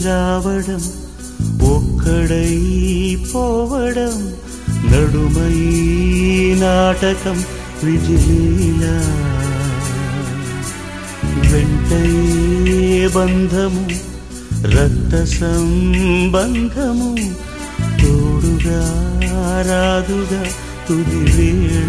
రావడం ఒక్కడై పోవడం నడుమై నాటకం విజిలీలా వెంటయే బంధము రక్త సంబంధము తోడుగా రాదుగా తుది వేళ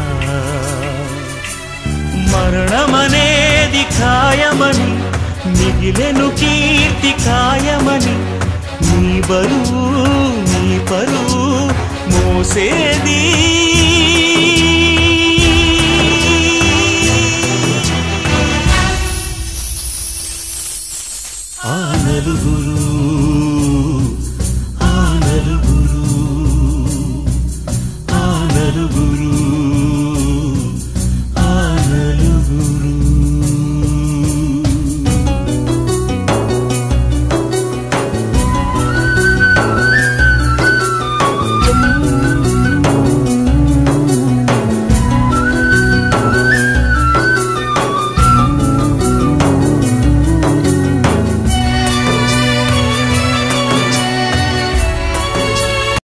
మరణమనేది ఖాయమని మిగిలెను కీర్తి ఖాయమని నీ బరువు నీ పరువు మోసేది ఆ నలుగురు